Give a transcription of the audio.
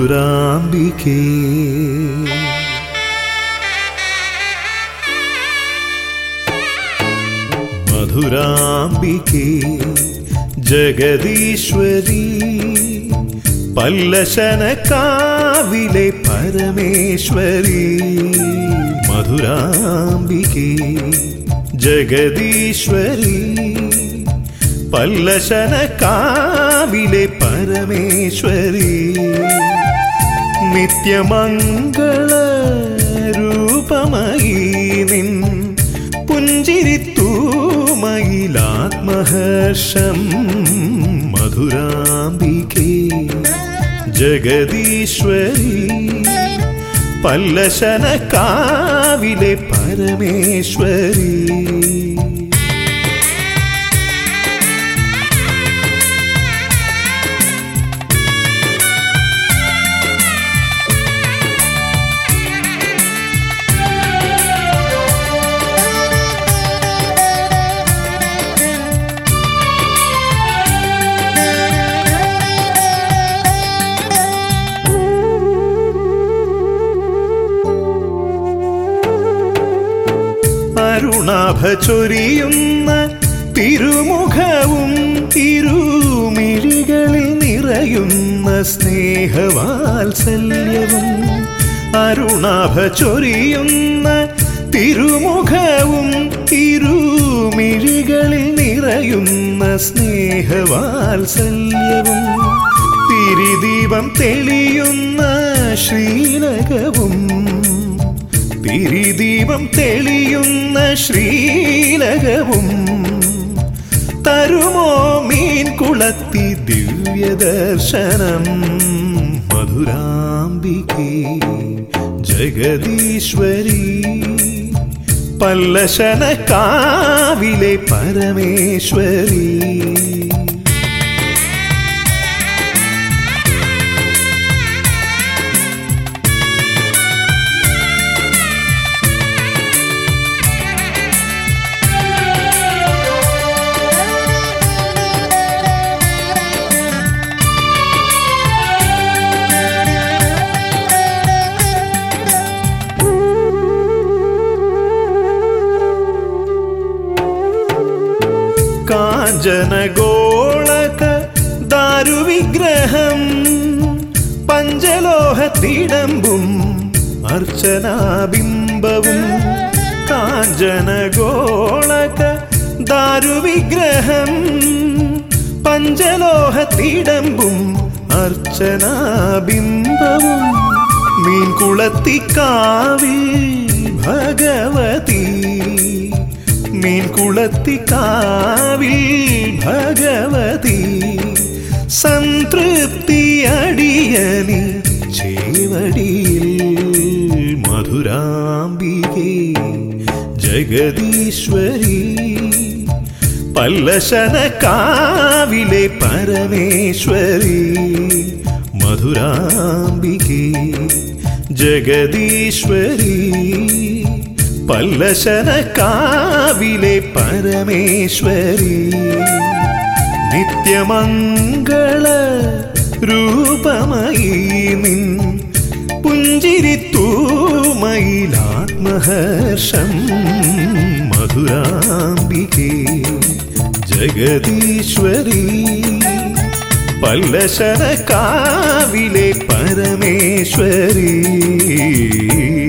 മധുരാംബികേ മധുരാംബികേ ജഗദീശ്വരി പല്ലശന കാവിലെ പരമേശ്വരി മധുരാംബികേ ജഗദീശ്വരി പല്ലശന കാവിലെ പരമേശ്വരി നിത്യമംഗള രൂപമായി നിൻ പുഞ്ചിരിത്തൂമയിലാത്മഹർഷം മധുരാംബികേ ജഗദീശ്വരി പല്ലശന കാവിലെ പരമേശ്വരി അരുണാഭ ചൊരിയുന്ന തിരുമുഖവും തിരുമിഴികളിൽ നിറയുന്ന സ്നേഹവാത്സല്യവും അരുണാഭ ചൊരിയുന്ന തിരുമുഖവും തിരുമിഴികളിൽ നിറയുന്ന സ്നേഹവാത്സല്യവും തിരിദീപം തെളിയുന്ന ശ്രീലകവും തിരിദീപം തെളിയുന്ന ശ്രീലകവും തരുമോ മീൻ കുളത്തി ദിവ്യദർശനം മധുരാംബികേ ജഗദീശ്വരി പല്ലശന കാവിലെ പരമേശ്വരി കാഞ്ചനഗോളക ദാരുവിഗ്രഹം പഞ്ചലോഹത്തിടമ്പും അർച്ചനാബിംബവും കാഞ്ചനഗോളക ദാരുവിഗ്രഹം പഞ്ചലോഹത്തിടമ്പും അർച്ചനാബിംബവും മീൻകുളത്തിക്കാവിൽ ഭഗവതി മീൻകുളത്തിക്കാവിൽ ഭഗവതി സംതൃപ്തി അടിയനി ചേവടിയിൽ മധുരാംബികേ ജഗദീശ്വരി പല്ലശന കാവിലെ പരമേശ്വരി മധുരാംബികേ ജഗദീശ്വരി പല്ലശന കാവിലെ പരമേശ്വരി നിത്യമംഗള രൂപമായി നിൻ പുഞ്ചിരിത്തൂമയിലാത്മഹർഷം മധുരാംബികേ ജഗദീശ്വരി പല്ലശന കാവിലെ പരമേശ്വരി